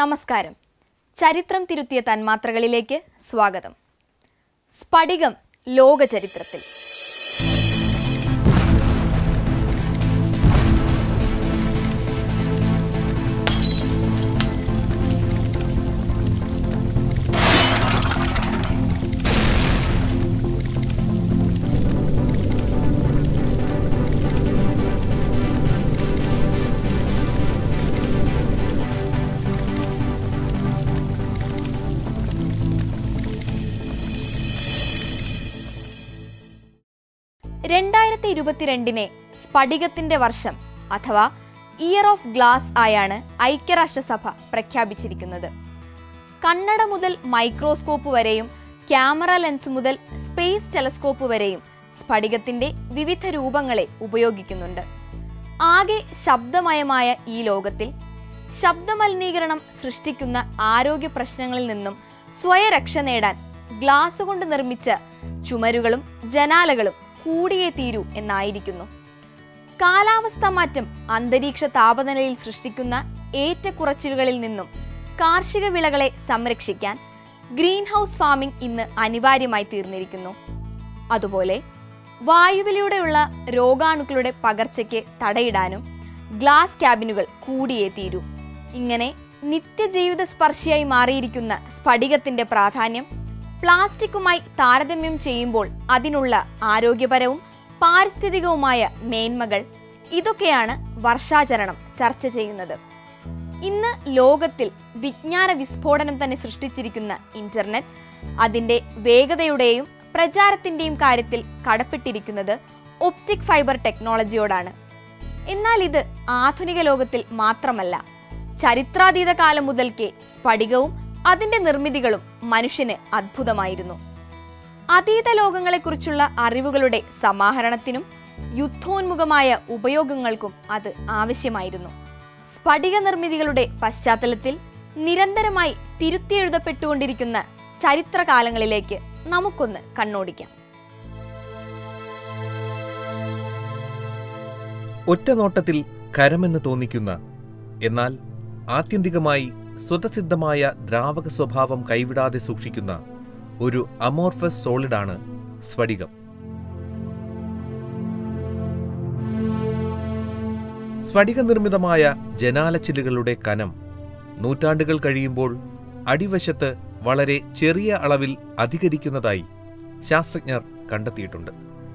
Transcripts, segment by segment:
നമസ്കാരം ചരിത്രം തിരുത്തിയ തന്മാത്രകളിലേക്ക് സ്വാഗതം സ്ഫടികം ലോക ചരിത്രത്തിൽ രണ്ടായിരത്തി ഇരുപത്തിരണ്ടിനെ സ്ഫടികത്തിന്റെ വർഷം അഥവാ ഇയർ ഓഫ് ഗ്ലാസ് ആയാണ് ഐക്യരാഷ്ട്രസഭ പ്രഖ്യാപിച്ചിരിക്കുന്നത് കണ്ണട മുതൽ മൈക്രോസ്കോപ്പ് വരെയും ക്യാമറ ലെൻസ് മുതൽ സ്പേസ് ടെലസ്കോപ്പ് വരെയും സ്ഫടികത്തിന്റെ വിവിധ രൂപങ്ങളെ ഉപയോഗിക്കുന്നുണ്ട് ആകെ ശബ്ദമയമായ ഈ ലോകത്തിൽ ശബ്ദമലിനീകരണം സൃഷ്ടിക്കുന്ന ആരോഗ്യ പ്രശ്നങ്ങളിൽ നിന്നും സ്വയരക്ഷ നേടാൻ ഗ്ലാസ് കൊണ്ട് നിർമ്മിച്ച ചുമരുകളും ജനാലകളും കൂടിയേ തീരൂ എന്നായിരിക്കുന്നു കാലാവസ്ഥാ മാറ്റം അന്തരീക്ഷ താപനിലയിൽ സൃഷ്ടിക്കുന്ന ഏറ്റക്കുറച്ചിലുകളിൽ നിന്നും കാർഷിക വിളകളെ സംരക്ഷിക്കാൻ ഗ്രീൻ ഹൗസ് ഫാമിംഗ് ഇന്ന് അനിവാര്യമായി തീർന്നിരിക്കുന്നു അതുപോലെ വായുവിലൂടെയുള്ള രോഗാണുക്കളുടെ പകർച്ചയ്ക്ക് തടയിടാനും ഗ്ലാസ് ക്യാബിനുകൾ കൂടിയേ തീരൂ ഇങ്ങനെ നിത്യജീവിത സ്പർശിയായി മാറിയിരിക്കുന്ന സ്ഫടികത്തിന്റെ പ്രാധാന്യം പ്ലാസ്റ്റിക്കുമായി താരതമ്യം ചെയ്യുമ്പോൾ അതിനുള്ള ആരോഗ്യപരവും പാരിസ്ഥിതികവുമായ മേന്മകൾ ഇതൊക്കെയാണ് വർഷാചരണം ചർച്ച ചെയ്യുന്നത് ഇന്ന് ലോകത്തിൽ വിജ്ഞാന വിസ്ഫോടനം തന്നെ സൃഷ്ടിച്ചിരിക്കുന്ന ഇന്റർനെറ്റ് അതിന്റെ വേഗതയുടെയും പ്രചാരത്തിന്റെയും കാര്യത്തിൽ കടപ്പെട്ടിരിക്കുന്നത് ഒപ്റ്റിക് ഫൈബർ ടെക്നോളജിയോടാണ് എന്നാൽ ഇത് ആധുനിക ലോകത്തിൽ മാത്രമല്ല ചരിത്രാതീത കാലം മുതൽക്കേ സ്ഫടികവും അതിന്റെ നിർമ്മിതികളും മനുഷ്യന് അത്ഭുതമായിരുന്നു അതീത ലോകങ്ങളെക്കുറിച്ചുള്ള അറിവുകളുടെ സമാഹരണത്തിനും യുദ്ധോന്മുഖമായ ഉപയോഗങ്ങൾക്കും അത് ആവശ്യമായിരുന്നു സ്ഫടിക നിർമ്മിതികളുടെ പശ്ചാത്തലത്തിൽ നിരന്തരമായി തിരുത്തിയെഴുതപ്പെട്ടുകൊണ്ടിരിക്കുന്ന ചരിത്രകാലങ്ങളിലേക്ക് നമുക്കൊന്ന് കണ്ണോടിക്കാം ഒറ്റനോട്ടത്തിൽ കരമെന്ന് തോന്നിക്കുന്ന എന്നാൽ ആത്യന്തികമായി സ്വതസിദ്ധമായ ദ്രാവക സ്വഭാവം കൈവിടാതെ സൂക്ഷിക്കുന്ന ഒരു അമോർഫസ് സോളിഡാണ് സ്ഫടികം സ്ഫടിക നിർമ്മിതമായ ജനാലച്ചില്ലുകളുടെ കനം നൂറ്റാണ്ടുകൾ കഴിയുമ്പോൾ അടിവശത്ത് വളരെ ചെറിയ അളവിൽ അധികരിക്കുന്നതായി ശാസ്ത്രജ്ഞർ കണ്ടെത്തിയിട്ടുണ്ട്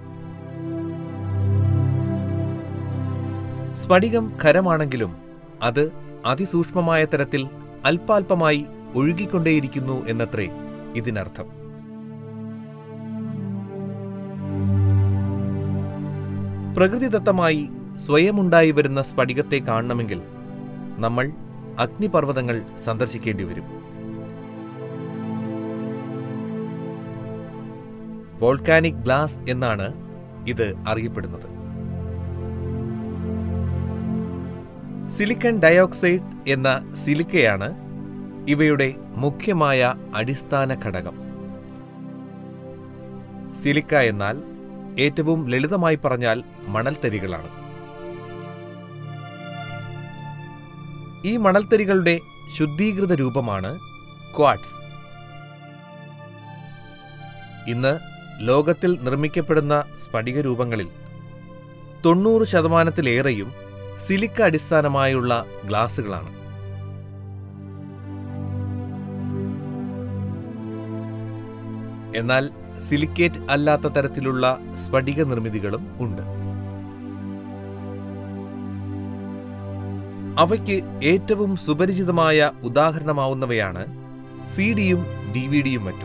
സ്ഫടികം ഖരമാണെങ്കിലും അത് അതിസൂക്ഷ്മമായ തരത്തിൽ അല്പാൽപമായി ഒഴുകിക്കൊണ്ടേയിരിക്കുന്നു എന്നത്രേ ഇതിനർത്ഥം പ്രകൃതിദത്തമായി സ്വയമുണ്ടായി വരുന്ന സ്ഫടികത്തെ കാണണമെങ്കിൽ നമ്മൾ അഗ്നിപർവ്വതങ്ങൾ സന്ദർശിക്കേണ്ടി വരും വോൾക്കാനിക് ഗ്ലാസ് എന്നാണ് ഇത് അറിയപ്പെടുന്നത് സിലിക്കൺ ഡയോക്സൈഡ് എന്ന സിലിക്കയാണ് ഇവയുടെ മുഖ്യമായ അടിസ്ഥാന ഘടകം സിലിക്ക എന്നാൽ ഏറ്റവും ലളിതമായി പറഞ്ഞാൽ മണൽത്തരികളാണ് ഈ മണൽത്തരികളുടെ ശുദ്ധീകൃത രൂപമാണ് ക്വാഡ്സ് ഇന്ന് ലോകത്തിൽ നിർമ്മിക്കപ്പെടുന്ന സ്ഫടിക രൂപങ്ങളിൽ തൊണ്ണൂറ് ശതമാനത്തിലേറെയും സിലിക്ക അടിസ്ഥാനമായുള്ള ഗ്ലാസുകളാണ് എന്നാൽ സിലിക്കേറ്റ് അല്ലാത്ത തരത്തിലുള്ള സ്ഫടിക നിർമ്മിതികളും ഉണ്ട് അവയ്ക്ക് ഏറ്റവും സുപരിചിതമായ ഉദാഹരണമാവുന്നവയാണ് സി ഡിയും ഡി വി ഡിയും മറ്റും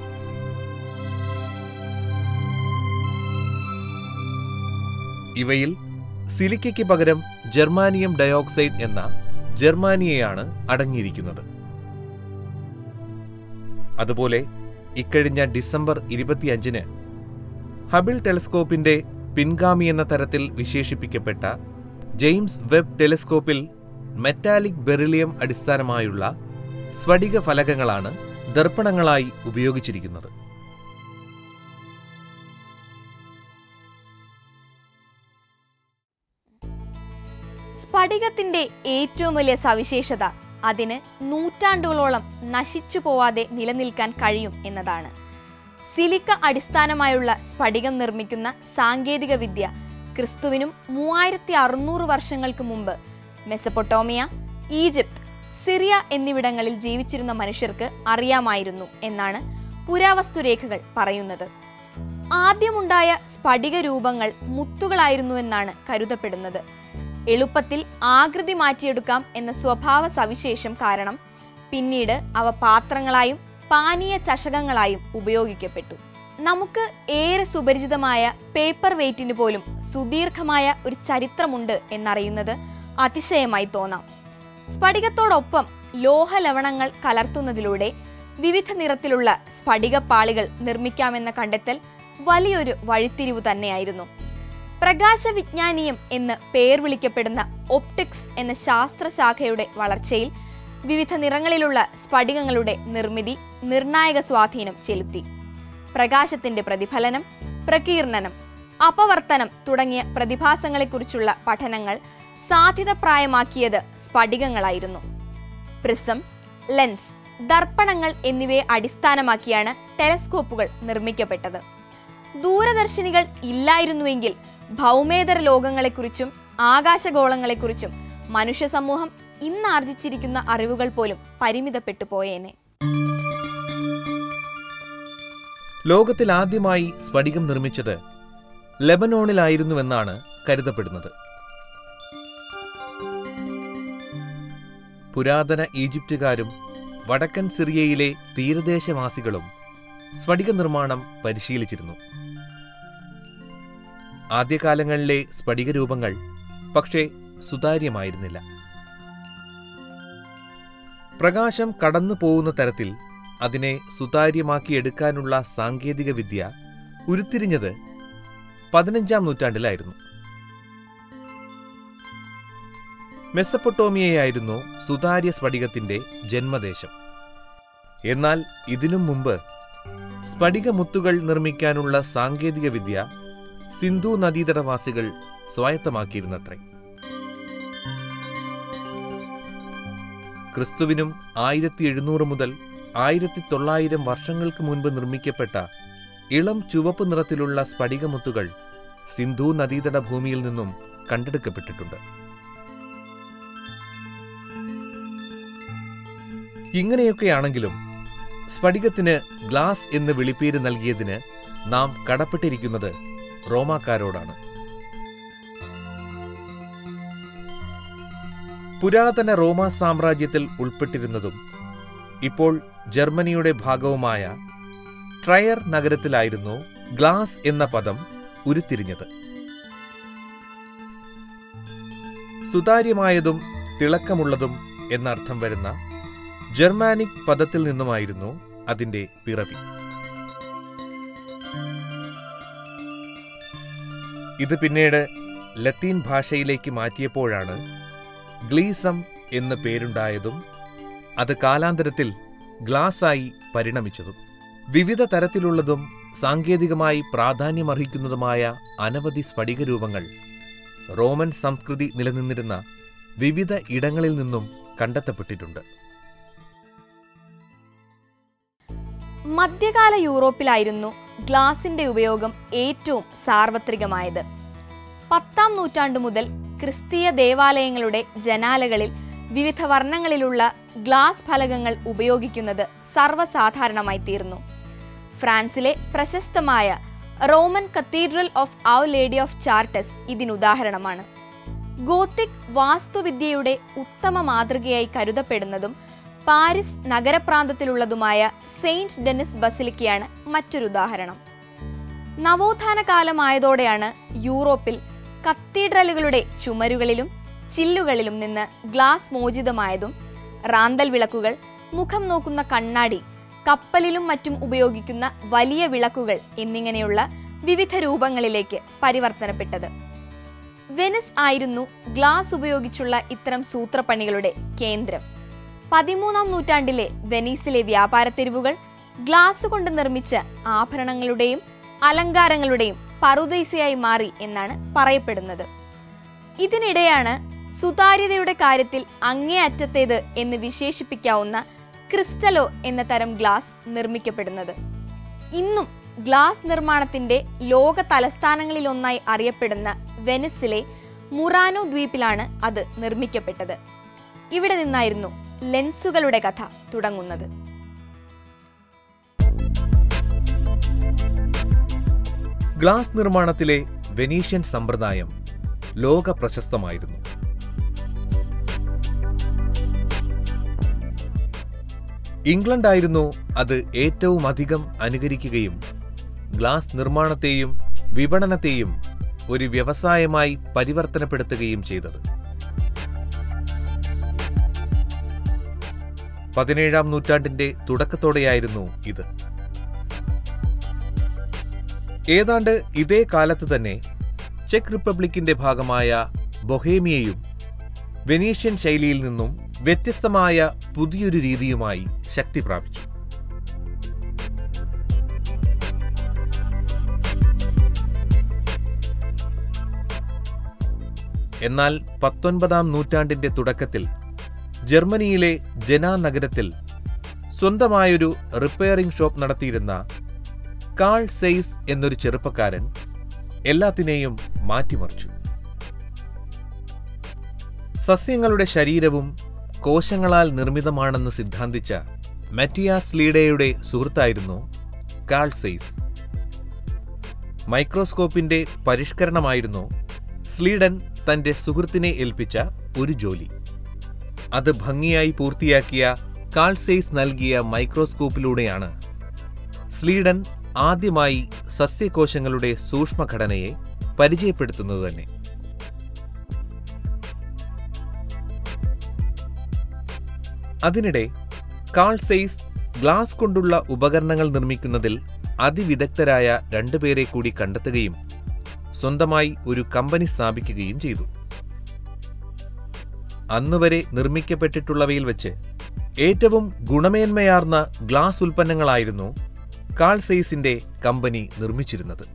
ഇവയിൽ സിലിക്കയ്ക്ക് പകരം ജർമാനിയം ഡയോക്സൈഡ് എന്ന ജർമാനിയയാണ് അടങ്ങിയിരിക്കുന്നത് അതുപോലെ ഇക്കഴിഞ്ഞ ഡിസംബർ ഇരുപത്തിയഞ്ചിന് ഹബിൾ ടെലിസ്കോപ്പിന്റെ പിൻഗാമി എന്ന തരത്തിൽ വിശേഷിപ്പിക്കപ്പെട്ട ജെയിംസ് വെബ് ടെലിസ്കോപ്പിൽ മെറ്റാലിക് ബെറിലിയം അടിസ്ഥാനമായുള്ള സ്ഫടിക ഫലകങ്ങളാണ് ദർപ്പണങ്ങളായി ഉപയോഗിച്ചിരിക്കുന്നത് സ്ഫടികത്തിന്റെ ഏറ്റവും വലിയ സവിശേഷത അതിന് നൂറ്റാണ്ടുകളോളം നശിച്ചു പോവാതെ നിലനിൽക്കാൻ കഴിയും എന്നതാണ് സിലിക്ക അടിസ്ഥാനമായുള്ള സ്ഫടികം നിർമ്മിക്കുന്ന സാങ്കേതിക വിദ്യ ക്രിസ്തുവിനും മൂവായിരത്തി അറുന്നൂറ് വർഷങ്ങൾക്ക് മുമ്പ് മെസപ്പൊട്ടോമിയ ഈജിപ്ത് സിറിയ എന്നിവിടങ്ങളിൽ ജീവിച്ചിരുന്ന മനുഷ്യർക്ക് അറിയാമായിരുന്നു എന്നാണ് പുരാവസ്തുരേഖകൾ പറയുന്നത് ആദ്യമുണ്ടായ സ്ഫടിക രൂപങ്ങൾ മുത്തുകളായിരുന്നുവെന്നാണ് കരുതപ്പെടുന്നത് എളുപ്പത്തിൽ ആകൃതി മാറ്റിയെടുക്കാം എന്ന സ്വഭാവ സവിശേഷം കാരണം പിന്നീട് അവ പാത്രങ്ങളായും പാനീയ ചഷകങ്ങളായും ഉപയോഗിക്കപ്പെട്ടു നമുക്ക് ഏറെ സുപരിചിതമായ പേപ്പർ വെയ്റ്റിന് പോലും സുദീർഘമായ ഒരു ചരിത്രമുണ്ട് എന്നറിയുന്നത് അതിശയമായി തോന്നാം സ്ഫടികത്തോടൊപ്പം ലോഹലവണങ്ങൾ കലർത്തുന്നതിലൂടെ വിവിധ നിറത്തിലുള്ള സ്ഫടികപ്പാളികൾ നിർമ്മിക്കാമെന്ന കണ്ടെത്തൽ വലിയൊരു വഴിത്തിരിവ് തന്നെയായിരുന്നു പ്രകാശവിജ്ഞാനീയം എന്ന് പേർ വിളിക്കപ്പെടുന്ന ഒപ്റ്റിക്സ് എന്ന ശാസ്ത്രശാഖയുടെ വളർച്ചയിൽ വിവിധ നിറങ്ങളിലുള്ള സ്ഫടികങ്ങളുടെ നിർമ്മിതി നിർണായക സ്വാധീനം ചെലുത്തി പ്രകാശത്തിന്റെ പ്രതിഫലനം പ്രകീർണനം അപവർത്തനം തുടങ്ങിയ പ്രതിഭാസങ്ങളെക്കുറിച്ചുള്ള പഠനങ്ങൾ സാധ്യതപ്രായമാക്കിയത് സ്ഫടികങ്ങളായിരുന്നു പ്രിസം ലെൻസ് ദർപ്പണങ്ങൾ എന്നിവയെ അടിസ്ഥാനമാക്കിയാണ് ടെലസ്കോപ്പുകൾ നിർമ്മിക്കപ്പെട്ടത് ദൂരദർശിനികൾ ഇല്ലായിരുന്നുവെങ്കിൽ ഭൗമേതര ലോകങ്ങളെക്കുറിച്ചും ആകാശഗോളങ്ങളെക്കുറിച്ചും മനുഷ്യ സമൂഹം ഇന്ന് ആർജിച്ചിരിക്കുന്ന അറിവുകൾ പോലും പരിമിതപ്പെട്ടു പോയേനെ ലോകത്തിൽ ആദ്യമായി സ്ഫടികം നിർമ്മിച്ചത് ലെബനോണിലായിരുന്നുവെന്നാണ് കരുതപ്പെടുന്നത് പുരാതന ഈജിപ്തുകാരും വടക്കൻ സിറിയയിലെ തീരദേശവാസികളും സ്ഫടിക നിർമ്മാണം പരിശീലിച്ചിരുന്നു ആദ്യകാലങ്ങളിലെ സ്ഫടിക രൂപങ്ങൾ പക്ഷേ സുതാര്യമായിരുന്നില്ല പ്രകാശം കടന്നു പോകുന്ന തരത്തിൽ അതിനെ സുതാര്യമാക്കിയെടുക്കാനുള്ള സാങ്കേതിക വിദ്യ ഉരുത്തിരിഞ്ഞത് പതിനഞ്ചാം നൂറ്റാണ്ടിലായിരുന്നു മെസ്സപ്പൊട്ടോമിയയായിരുന്നു സുതാര്യ സ്ഫടികത്തിന്റെ ജന്മദേശം എന്നാൽ ഇതിനും മുമ്പ് സ്ഫടികമുത്തുകൾ നിർമ്മിക്കാനുള്ള സാങ്കേതിക വിദ്യ സിന്ധു നദീതടവാസികൾ സ്വായത്തമാക്കിയിരുന്നത്രേ ക്രിസ്തുവിനും ആയിരത്തി എഴുന്നൂറ് മുതൽ ആയിരത്തി തൊള്ളായിരം വർഷങ്ങൾക്ക് മുൻപ് നിർമ്മിക്കപ്പെട്ട ഇളം ചുവപ്പ് നിറത്തിലുള്ള സ്ഫടികമുത്തുകൾ സിന്ധു നദീതട ഭൂമിയിൽ നിന്നും കണ്ടെടുക്കപ്പെട്ടിട്ടുണ്ട് ഇങ്ങനെയൊക്കെയാണെങ്കിലും സ്ഫടികത്തിന് ഗ്ലാസ് എന്ന് വിളിപ്പേര് നൽകിയതിന് നാം കടപ്പെട്ടിരിക്കുന്നത് റോമാക്കാരോടാണ് പുരാതന റോമ സാമ്രാജ്യത്തിൽ ഉൾപ്പെട്ടിരുന്നതും ഇപ്പോൾ ജർമ്മനിയുടെ ഭാഗവുമായ ട്രയർ നഗരത്തിലായിരുന്നു ഗ്ലാസ് എന്ന പദം ഉരുത്തിരിഞ്ഞത് സുതാര്യമായതും തിളക്കമുള്ളതും എന്നർത്ഥം വരുന്ന ജർമാനിക് പദത്തിൽ നിന്നുമായിരുന്നു അതിന്റെ പിറവി ഇത് പിന്നീട് ലത്തീൻ ഭാഷയിലേക്ക് മാറ്റിയപ്പോഴാണ് ഗ്ലീസം എന്ന് പേരുണ്ടായതും അത് കാലാന്തരത്തിൽ ഗ്ലാസായി പരിണമിച്ചതും വിവിധ തരത്തിലുള്ളതും സാങ്കേതികമായി പ്രാധാന്യമർഹിക്കുന്നതുമായ അനവധി സ്ഫടിക രൂപങ്ങൾ റോമൻ സംസ്കൃതി നിലനിന്നിരുന്ന വിവിധ ഇടങ്ങളിൽ നിന്നും കണ്ടെത്തപ്പെട്ടിട്ടുണ്ട് മധ്യകാല യൂറോപ്പിലായിരുന്നു ഗ്ലാസിന്റെ ഉപയോഗം ഏറ്റവും സാർവത്രികമായത് പത്താം നൂറ്റാണ്ടു മുതൽ ക്രിസ്തീയ ദേവാലയങ്ങളുടെ ജനാലകളിൽ വിവിധ വർണ്ണങ്ങളിലുള്ള ഗ്ലാസ് ഫലകങ്ങൾ ഉപയോഗിക്കുന്നത് സർവ്വസാധാരണമായി തീർന്നു ഫ്രാൻസിലെ പ്രശസ്തമായ Roman cathedral of our lady of Chartres ഇതിനുദാഹരണമാണ് ഗോത്തിക് വാസ്തുവിദ്യയുടെ ഉത്തമ മാതൃകയായി കരുതപ്പെടുന്നതും പാരിസ് നഗരപ്രാന്തത്തിലുള്ളതുമായ സെയിന്റ് ഡെനിസ് ബസിലിക്കയാണ് മറ്റൊരു ഉദാഹരണം നവോത്ഥാന കാലമായതോടെയാണ് യൂറോപ്പിൽ കത്തീഡ്രലുകളുടെ ചുമരുകളിലും ചില്ലുകളിലും നിന്ന് ഗ്ലാസ് മോചിതമായതും റാന്തൽ വിളക്കുകൾ മുഖം നോക്കുന്ന കണ്ണാടി കപ്പലിലും മറ്റും ഉപയോഗിക്കുന്ന വലിയ വിളക്കുകൾ എന്നിങ്ങനെയുള്ള വിവിധ രൂപങ്ങളിലേക്ക് പരിവർത്തനപ്പെട്ടത് വെനിസ് ആയിരുന്നു ഗ്ലാസ് ഉപയോഗിച്ചുള്ള ഇത്തരം സൂത്രപ്പണികളുടെ കേന്ദ്രം പതിമൂന്നാം നൂറ്റാണ്ടിലെ വെനീസിലെ വ്യാപാര തെരുവുകൾ ഗ്ലാസ് കൊണ്ട് നിർമ്മിച്ച ആഭരണങ്ങളുടെയും അലങ്കാരങ്ങളുടെയും പറുദീസയായി മാറി എന്നാണ് പറയപ്പെടുന്നത് ഇതിനിടെയാണ് സുതാര്യതയുടെ കാര്യത്തിൽ അങ്ങേയറ്റത്തേത് എന്ന് വിശേഷിപ്പിക്കാവുന്ന ക്രിസ്റ്റലോ എന്ന തരം ഗ്ലാസ് നിർമ്മിക്കപ്പെടുന്നത് ഇന്നും ഗ്ലാസ് നിർമ്മാണത്തിന്റെ ലോക തലസ്ഥാനങ്ങളിലൊന്നായി അറിയപ്പെടുന്ന വെനിസിലെ മുറാനോ ദ്വീപിലാണ് അത് നിർമ്മിക്കപ്പെട്ടത് ഇവിടെ നിന്നായിരുന്നു ലെൻസുകളുടെ കഥ തുടങ്ങുന്നത് ഗ്ലാസ് നിർമ്മാണത്തിലെ വെനീഷ്യൻ സമ്പ്രദായം ലോക പ്രശസ്തമായിരുന്നു ഇംഗ്ലണ്ടായിരുന്നു അത് ഏറ്റവും അധികം അനുകരിക്കുകയും ഗ്ലാസ് നിർമ്മാണത്തെയും വിപണനത്തെയും ഒരു വ്യവസായമായി പരിവർത്തനപ്പെടുത്തുകയും ചെയ്തത് പതിനേഴാം നൂറ്റാണ്ടിന്റെ തുടക്കത്തോടെയായിരുന്നു ഇത് ഏതാണ്ട് ഇതേ കാലത്ത് തന്നെ ചെക്ക് റിപ്പബ്ലിക്കിന്റെ ഭാഗമായ ബൊഹേമിയയും വെനീഷ്യൻ ശൈലിയിൽ നിന്നും വ്യത്യസ്തമായ പുതിയൊരു രീതിയുമായി ശക്തി പ്രാപിച്ചു എന്നാൽ പത്തൊൻപതാം നൂറ്റാണ്ടിന്റെ തുടക്കത്തിൽ ജർമ്മനിയിലെ ജനാ നഗരത്തിൽ സ്വന്തമായൊരു റിപ്പയറിംഗ് ഷോപ്പ് നടത്തിയിരുന്ന കാൾ സെയ്സ് എന്നൊരു ചെറുപ്പക്കാരൻ എല്ലാത്തിനെയും മാറ്റിമറിച്ചു സസ്യങ്ങളുടെ ശരീരവും കോശങ്ങളാൽ നിർമ്മിതമാണെന്ന് സിദ്ധാന്തിച്ച മറ്റിയാസ് ലീഡയുടെ സുഹൃത്തായിരുന്നു കാൾ സെയ്സ് മൈക്രോസ്കോപ്പിന്റെ പരിഷ്കരണമായിരുന്നു സ്ലീഡൻ തന്റെ സുഹൃത്തിനെ ഏൽപ്പിച്ച ഒരു ജോലി അത് ഭംഗിയായി പൂർത്തിയാക്കിയ കാൾസെയ്സ് നൽകിയ മൈക്രോസ്കോപ്പിലൂടെയാണ് സ്ലീഡൻ ആദ്യമായി സസ്യകോശങ്ങളുടെ സൂക്ഷ്മഘടനയെ പരിചയപ്പെടുത്തുന്നത് തന്നെ അതിനിടെ കാൾസെയ്സ് ഗ്ലാസ് കൊണ്ടുള്ള ഉപകരണങ്ങൾ നിർമ്മിക്കുന്നതിൽ അതിവിദഗ്ധരായ രണ്ടുപേരെ കൂടി കണ്ടെത്തുകയും സ്വന്തമായി ഒരു കമ്പനി സ്ഥാപിക്കുകയും ചെയ്തു അന്നുവരെ നിർമ്മിക്കപ്പെട്ടിട്ടുള്ളവയിൽ വെച്ച് ഏറ്റവും ഗുണമേന്മയാർന്ന ഗ്ലാസ് ഉൽപ്പന്നങ്ങളായിരുന്നു കാൾസെയ്സിന്റെ കമ്പനി നിർമ്മിച്ചിരുന്നത്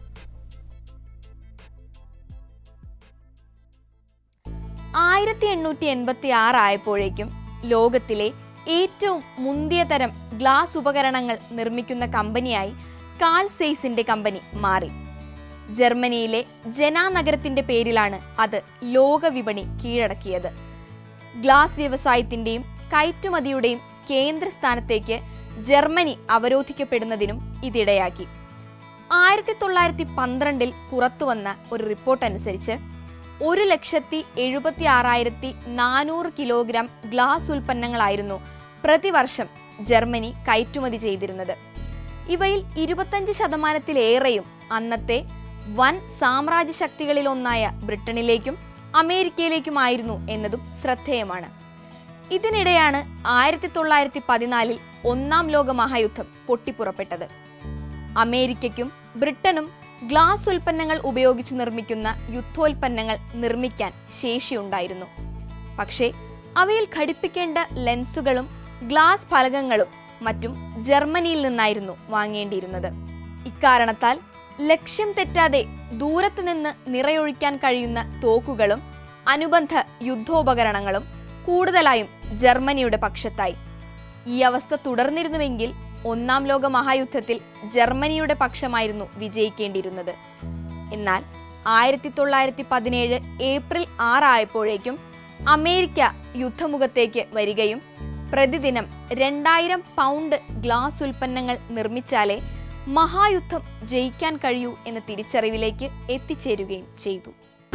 ആയിരത്തി എണ്ണൂറ്റി എൺപത്തി ആറ് ആയപ്പോഴേക്കും ലോകത്തിലെ ഏറ്റവും മുന്തിയ തരം ഗ്ലാസ് ഉപകരണങ്ങൾ നിർമ്മിക്കുന്ന കമ്പനിയായി കാൾ സെയ്സിന്റെ കമ്പനി മാറി ജർമ്മനിയിലെ ജനാ നഗരത്തിന്റെ പേരിലാണ് അത് ലോക വിപണി കീഴടക്കിയത് ഗ്ലാസ് വ്യവസായത്തിന്റെയും കയറ്റുമതിയുടെയും കേന്ദ്രസ്ഥാനത്തേക്ക് ജർമ്മനി അവരോധിക്കപ്പെടുന്നതിനും ഇതിടയാക്കി ആയിരത്തി തൊള്ളായിരത്തി പന്ത്രണ്ടിൽ പുറത്തുവന്ന ഒരു റിപ്പോർട്ട് അനുസരിച്ച് ഒരു ലക്ഷത്തി എഴുപത്തി ആറായിരത്തി നാനൂറ് കിലോഗ്രാം ഗ്ലാസ് ഉൽപ്പന്നങ്ങളായിരുന്നു പ്രതിവർഷം ജർമ്മനി കയറ്റുമതി ചെയ്തിരുന്നത് ഇവയിൽ ഇരുപത്തഞ്ച് ശതമാനത്തിലേറെയും അന്നത്തെ വൻ സാമ്രാജ്യ ശക്തികളിലൊന്നായ ബ്രിട്ടനിലേക്കും അമേരിക്കയിലേക്കുമായിരുന്നു എന്നതും ശ്രദ്ധേയമാണ് ഇതിനിടെയാണ് ആയിരത്തി തൊള്ളായിരത്തി പതിനാലിൽ ഒന്നാം ലോക മഹായുദ്ധം പൊട്ടിപ്പുറപ്പെട്ടത് അമേരിക്കയ്ക്കും ബ്രിട്ടനും ഗ്ലാസ് ഉൽപ്പന്നങ്ങൾ ഉപയോഗിച്ച് നിർമ്മിക്കുന്ന യുദ്ധോൽപ്പന്നങ്ങൾ നിർമ്മിക്കാൻ ശേഷിയുണ്ടായിരുന്നു പക്ഷേ അവയിൽ ഘടിപ്പിക്കേണ്ട ലെൻസുകളും ഗ്ലാസ് ഫലകങ്ങളും മറ്റും ജർമ്മനിയിൽ നിന്നായിരുന്നു വാങ്ങേണ്ടിയിരുന്നത് ഇക്കാരണത്താൽ ലക്ഷ്യം തെറ്റാതെ ദൂരത്ത് നിന്ന് നിറയൊഴിക്കാൻ കഴിയുന്ന തോക്കുകളും അനുബന്ധ യുദ്ധോപകരണങ്ങളും കൂടുതലായും ജർമ്മനിയുടെ പക്ഷത്തായി ഈ അവസ്ഥ തുടർന്നിരുന്നുവെങ്കിൽ ഒന്നാം ലോക മഹായുദ്ധത്തിൽ ജർമ്മനിയുടെ പക്ഷമായിരുന്നു വിജയിക്കേണ്ടിയിരുന്നത് എന്നാൽ ആയിരത്തി തൊള്ളായിരത്തി പതിനേഴ് ഏപ്രിൽ ആറായപ്പോഴേക്കും അമേരിക്ക യുദ്ധമുഖത്തേക്ക് വരികയും പ്രതിദിനം രണ്ടായിരം പൗണ്ട് ഗ്ലാസ് ഉൽപ്പന്നങ്ങൾ നിർമ്മിച്ചാലേ മഹായുദ്ധം ജയിക്കാൻ കഴിയൂ എന്ന തിരിച്ചറിവിലേക്ക് എത്തിച്ചേരുകയും ചെയ്തു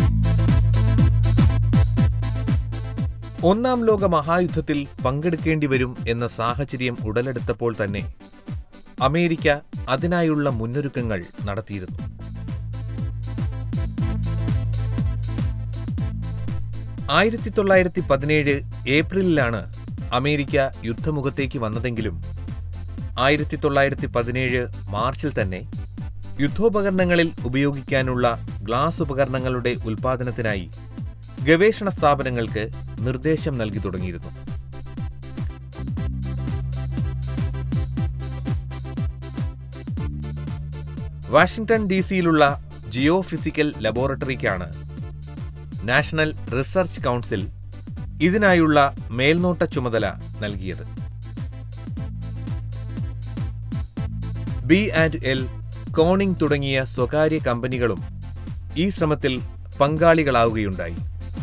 ഒന്നാം ലോക മഹായുദ്ധത്തിൽ പങ്കെടുക്കേണ്ടി വരും എന്ന സാഹചര്യം ഉടലെടുത്തപ്പോൾ തന്നെ അമേരിക്ക അതിനായുള്ള മുന്നൊരുക്കങ്ങൾ നടത്തിയിരുന്നു ആയിരത്തി തൊള്ളായിരത്തി പതിനേഴ് ഏപ്രിലിലാണ് അമേരിക്ക യുദ്ധമുഖത്തേക്ക് വന്നതെങ്കിലും ആയിരത്തി തൊള്ളായിരത്തി പതിനേഴ് മാർച്ചിൽ തന്നെ യുദ്ധോപകരണങ്ങളിൽ ഉപയോഗിക്കാനുള്ള ഗ്ലാസ് ഉപകരണങ്ങളുടെ ഉൽപ്പാദനത്തിനായി ഗവേഷണ സ്ഥാപനങ്ങൾക്ക് നിർദ്ദേശം നൽകി തുടങ്ങിയിരുന്നു വാഷിംഗ്ടൺ ഡി സിയിലുള്ള ജിയോ ഫിസിക്കൽ ലബോറട്ടറിക്കാണ് നാഷണൽ റിസർച്ച് കൗൺസിൽ ഇതിനായുള്ള മേൽനോട്ട ചുമതല നൽകിയത് ബി ആൻഡ് എൽ കോണിംഗ് തുടങ്ങിയ സ്വകാര്യ കമ്പനികളും ഈ ശ്രമത്തിൽ പങ്കാളികളാവുകയുണ്ടായി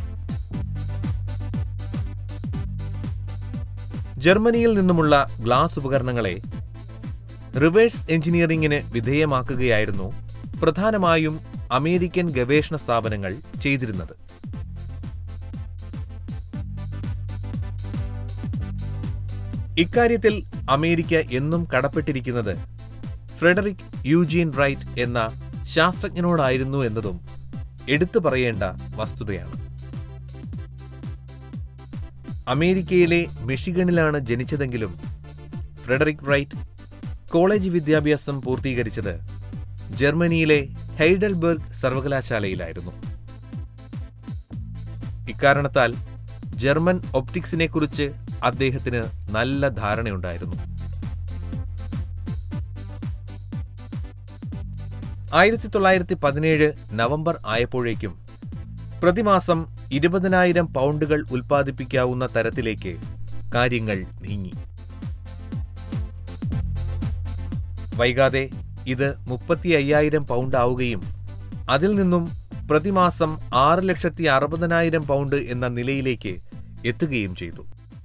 ജർമ്മനിയിൽ നിന്നുമുള്ള ഗ്ലാസ് ഉപകരണങ്ങളെ റിവേഴ്സ് എഞ്ചിനീയറിംഗിന് വിധേയമാക്കുകയായിരുന്നു പ്രധാനമായും അമേരിക്കൻ ഗവേഷണ സ്ഥാപനങ്ങൾ ചെയ്തിരുന്നത് ഇക്കാര്യത്തിൽ അമേരിക്ക എന്നും കടപ്പെട്ടിരിക്കുന്നത് ഫ്രെഡറിക് യൂജീൻ റൈറ്റ് എന്ന ശാസ്ത്രജ്ഞനോടായിരുന്നു എന്നതും എടുത്തു പറയേണ്ട വസ്തുതയാണ് അമേരിക്കയിലെ മിഷിഗണിലാണ് ജനിച്ചതെങ്കിലും ഫ്രെഡറിക് റൈറ്റ് കോളേജ് വിദ്യാഭ്യാസം പൂർത്തീകരിച്ചത് ജർമ്മനിയിലെ ഹൈഡൽബർഗ് സർവകലാശാലയിലായിരുന്നു ഇക്കാരണത്താൽ ജർമ്മൻ ഒപ്റ്റിക്സിനെക്കുറിച്ച് അദ്ദേഹത്തിന് നല്ല ധാരണയുണ്ടായിരുന്നു ആയിരത്തി തൊള്ളായിരത്തി പതിനേഴ് നവംബർ ആയപ്പോഴേക്കും പ്രതിമാസം ഇരുപതിനായിരം പൗണ്ടുകൾ ഉൽപ്പാദിപ്പിക്കാവുന്ന തരത്തിലേക്ക് കാര്യങ്ങൾ നീങ്ങി വൈകാതെ ഇത് മുപ്പത്തി അയ്യായിരം പൗണ്ട് ആവുകയും അതിൽ നിന്നും പ്രതിമാസം ആറ് ലക്ഷത്തി അറുപതിനായിരം പൗണ്ട് എന്ന നിലയിലേക്ക് എത്തുകയും ചെയ്തു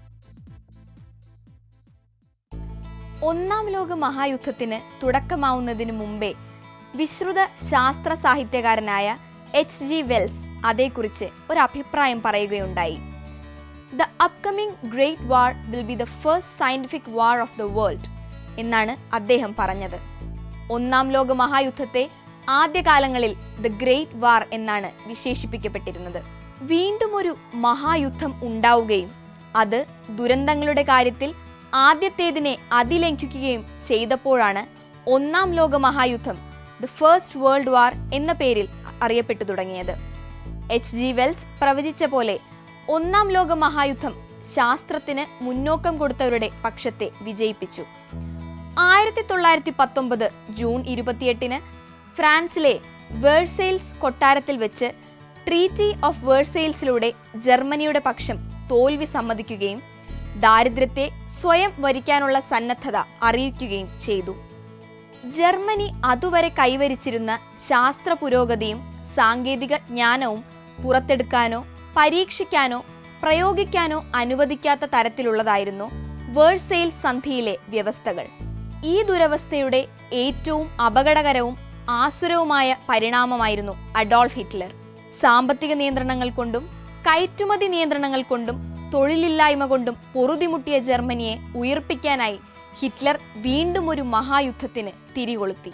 ഒന്നാം ലോക മഹായുദ്ധത്തിന് തുടക്കമാവുന്നതിനു മുമ്പേ വിശ്രുത ശാസ്ത്ര സാഹിത്യകാരനായ എച്ച് ജി വെൽസ് അതേക്കുറിച്ച് ഒരു അഭിപ്രായം പറയുകയുണ്ടായി the upcoming great war will be the first scientific war of the world എന്നാണ് അദ്ദേഹം പറഞ്ഞത് ഒന്നാം ലോക മഹായുദ്ധത്തെ ആദ്യകാലങ്ങളിൽ ദ ഗ്രേറ്റ് വാർ എന്നാണ് വിശേഷിപ്പിക്കപ്പെട്ടിരുന്നത് വീണ്ടും ഒരു മഹായുദ്ധം ഉണ്ടാവുകയും അത് ദുരന്തങ്ങളുടെ കാര്യത്തിൽ ആദ്യത്തേതിനെ അതിലംഘിക്കുകയും ചെയ്തപ്പോഴാണ് ഒന്നാം ലോക മഹായുദ്ധം ദ ഫസ്റ്റ് വേൾഡ് വാർ എന്ന പേരിൽ അറിയപ്പെട്ടു തുടങ്ങിയത് എച്ച് ജി വെൽസ് പ്രവചിച്ച പോലെ ഒന്നാം ലോക മഹായുദ്ധം ശാസ്ത്രത്തിന് മുന്നോക്കം കൊടുത്തവരുടെ പക്ഷത്തെ വിജയിപ്പിച്ചു ആയിരത്തി തൊള്ളായിരത്തി പത്തൊമ്പത് ജൂൺ ഇരുപത്തിയെട്ടിന് ഫ്രാൻസിലെ വേഴ്സെയിൽസ് കൊട്ടാരത്തിൽ വെച്ച് ട്രീറ്റി ഓഫ് വേഴ്സെയിൽസിലൂടെ ജർമ്മനിയുടെ പക്ഷം തോൽവി സമ്മതിക്കുകയും ദാരിദ്ര്യത്തെ സ്വയം വരിക്കാനുള്ള സന്നദ്ധത അറിയിക്കുകയും ചെയ്തു ജർമ്മനി അതുവരെ കൈവരിച്ചിരുന്ന ശാസ്ത്ര പുരോഗതിയും സാങ്കേതിക ജ്ഞാനവും പുറത്തെടുക്കാനോ പരീക്ഷിക്കാനോ പ്രയോഗിക്കാനോ അനുവദിക്കാത്ത തരത്തിലുള്ളതായിരുന്നു വേഴ്സെയിൽ സന്ധിയിലെ വ്യവസ്ഥകൾ ഈ ദുരവസ്ഥയുടെ ഏറ്റവും അപകടകരവും ആസുരവുമായ പരിണാമമായിരുന്നു അഡോൾഫ് ഹിറ്റ്ലർ സാമ്പത്തിക നിയന്ത്രണങ്ങൾ കൊണ്ടും കയറ്റുമതി നിയന്ത്രണങ്ങൾ കൊണ്ടും തൊഴിലില്ലായ്മ കൊണ്ടും പൊറുതിമുട്ടിയ ജർമ്മനിയെ ഉയർപ്പിക്കാനായി ഹിറ്റ്ലർ വീണ്ടും ഒരു മഹായുദ്ധത്തിന് തിരികൊളുത്തി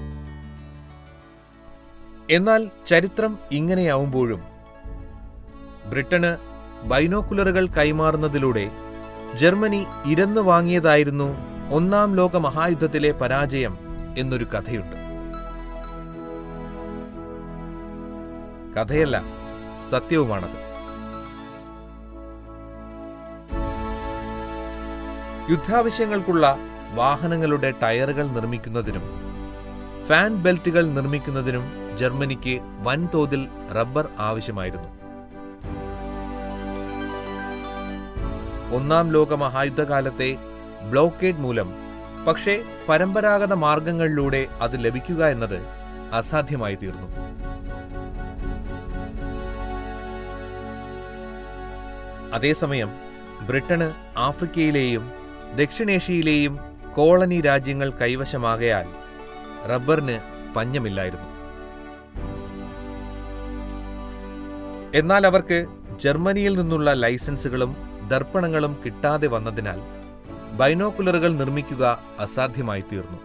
എന്നാൽ ചരിത്രം ഇങ്ങനെയാവുമ്പോഴും ബ്രിട്ടന് ബൈനോക്കുലറുകൾ കൈമാറുന്നതിലൂടെ ജർമ്മനി ഇരന്നു വാങ്ങിയതായിരുന്നു ഒന്നാം ലോക മഹായുദ്ധത്തിലെ പരാജയം എന്നൊരു കഥയുണ്ട് കഥയല്ല സത്യവുമാണത് യുദ്ധാവശ്യങ്ങൾക്കുള്ള വാഹനങ്ങളുടെ ടയറുകൾ നിർമ്മിക്കുന്നതിനും ഫാൻ ബെൽറ്റുകൾ നിർമ്മിക്കുന്നതിനും ജർമ്മനിക്ക് വൻതോതിൽ റബ്ബർ ആവശ്യമായിരുന്നു ഒന്നാം ലോക മഹായുദ്ധകാലത്തെ ബ്ലോക്കേഡ് മൂലം പക്ഷേ പരമ്പരാഗത മാർഗങ്ങളിലൂടെ അത് ലഭിക്കുക എന്നത് അസാധ്യമായി തീർന്നു അതേസമയം ബ്രിട്ടന് ആഫ്രിക്കയിലെയും ദക്ഷിണേഷ്യയിലെയും കോളനി രാജ്യങ്ങൾ കൈവശമാകയാൽ റബ്ബറിന് പഞ്ഞമില്ലായിരുന്നു എന്നാൽ അവർക്ക് ജർമ്മനിയിൽ നിന്നുള്ള ലൈസൻസുകളും ദർപ്പണങ്ങളും കിട്ടാതെ വന്നതിനാൽ ബൈനോക്കുലറുകൾ നിർമ്മിക്കുക അസാധ്യമായി തീർന്നു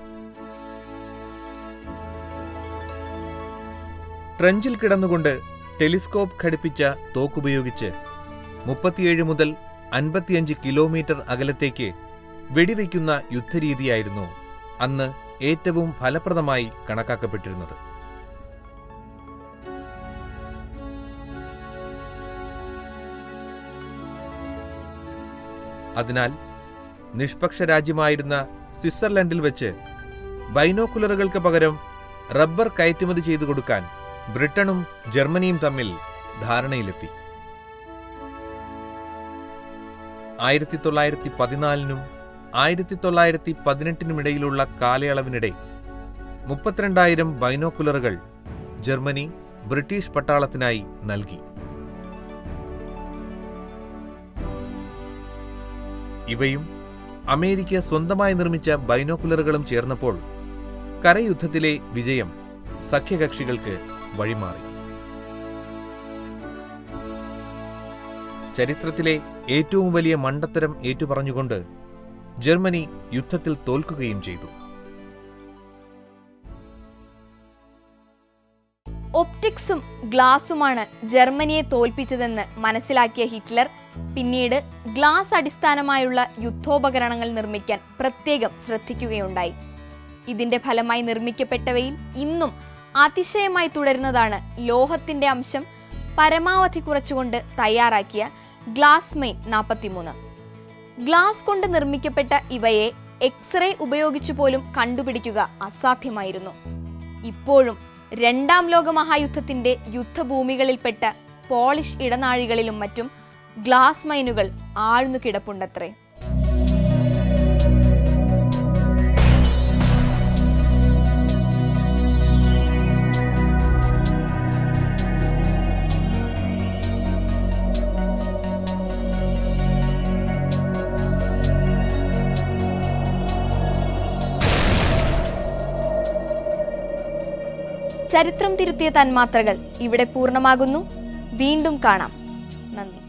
ട്രഞ്ചിൽ കിടന്നുകൊണ്ട് ടെലിസ്കോപ്പ് ഘടിപ്പിച്ച തോക്കുപയോഗിച്ച് മുപ്പത്തിയേഴ് മുതൽ അൻപത്തിയഞ്ച് കിലോമീറ്റർ അകലത്തേക്ക് വെടിവെക്കുന്ന യുദ്ധരീതിയായിരുന്നു അന്ന് ഏറ്റവും ഫലപ്രദമായി കണക്കാക്കപ്പെട്ടിരുന്നത് അതിനാൽ നിഷ്പക്ഷ രാജ്യമായിരുന്ന സ്വിറ്റ്സർലൻഡിൽ വെച്ച് ബൈനോക്കുലറുകൾക്ക് പകരം റബ്ബർ കയറ്റുമതി ചെയ്തു കൊടുക്കാൻ ബ്രിട്ടനും ജർമ്മനിയും തമ്മിൽ ധാരണയിലെത്തി ആയിരത്തി തൊള്ളായിരത്തി പതിനാലിനും ആയിരത്തി തൊള്ളായിരത്തി പതിനെട്ടിനുമിടയിലുള്ള കാലയളവിനിടെ മുപ്പത്തിരണ്ടായിരം ബൈനോക്കുലറുകൾ ജർമ്മനി ബ്രിട്ടീഷ് പട്ടാളത്തിനായി നൽകി ഇവയും അമേരിക്ക സ്വന്തമായി നിർമ്മിച്ച ബൈനോക്കുലറുകളും ചേർന്നപ്പോൾ കരയുദ്ധത്തിലെ വിജയം സഖ്യകക്ഷികൾക്ക് വഴിമാറി ചരിത്രത്തിലെ ഏറ്റവും വലിയ മണ്ടത്തരം ഏറ്റുപറഞ്ഞുകൊണ്ട് ജർമ്മനി യുദ്ധത്തിൽ തോൽക്കുകയും ചെയ്തു ഒപ്റ്റിക്സും ഗ്ലാസുമാണ് ജർമ്മനിയെ തോൽപ്പിച്ചതെന്ന് മനസ്സിലാക്കിയ ഹിറ്റ്ലർ പിന്നീട് ഗ്ലാസ് അടിസ്ഥാനമായുള്ള യുദ്ധോപകരണങ്ങൾ നിർമ്മിക്കാൻ പ്രത്യേകം ശ്രദ്ധിക്കുകയുണ്ടായി ഇതിന്റെ ഫലമായി നിർമ്മിക്കപ്പെട്ടവയിൽ ഇന്നും അതിശയമായി തുടരുന്നതാണ് ലോഹത്തിന്റെ അംശം പരമാവധി കുറച്ചുകൊണ്ട് തയ്യാറാക്കിയ ഗ്ലാസ് മെയിൻ നാൽപ്പത്തിമൂന്ന് ഗ്ലാസ് കൊണ്ട് നിർമ്മിക്കപ്പെട്ട ഇവയെ എക്സ്റേ ഉപയോഗിച്ചു പോലും കണ്ടുപിടിക്കുക അസാധ്യമായിരുന്നു ഇപ്പോഴും രണ്ടാം ലോക മഹായുദ്ധത്തിന്റെ യുദ്ധഭൂമികളിൽപ്പെട്ട പോളിഷ് ഇടനാഴികളിലും മറ്റും ഗ്ലാസ് മൈനുകൾ ആഴ്ന്നു കിടപ്പുണ്ടത്രേ ചരിത്രം തിരുത്തിയ തന്മാത്രകൾ ഇവിടെ പൂർണ്ണമാകുന്നു വീണ്ടും കാണാം നന്ദി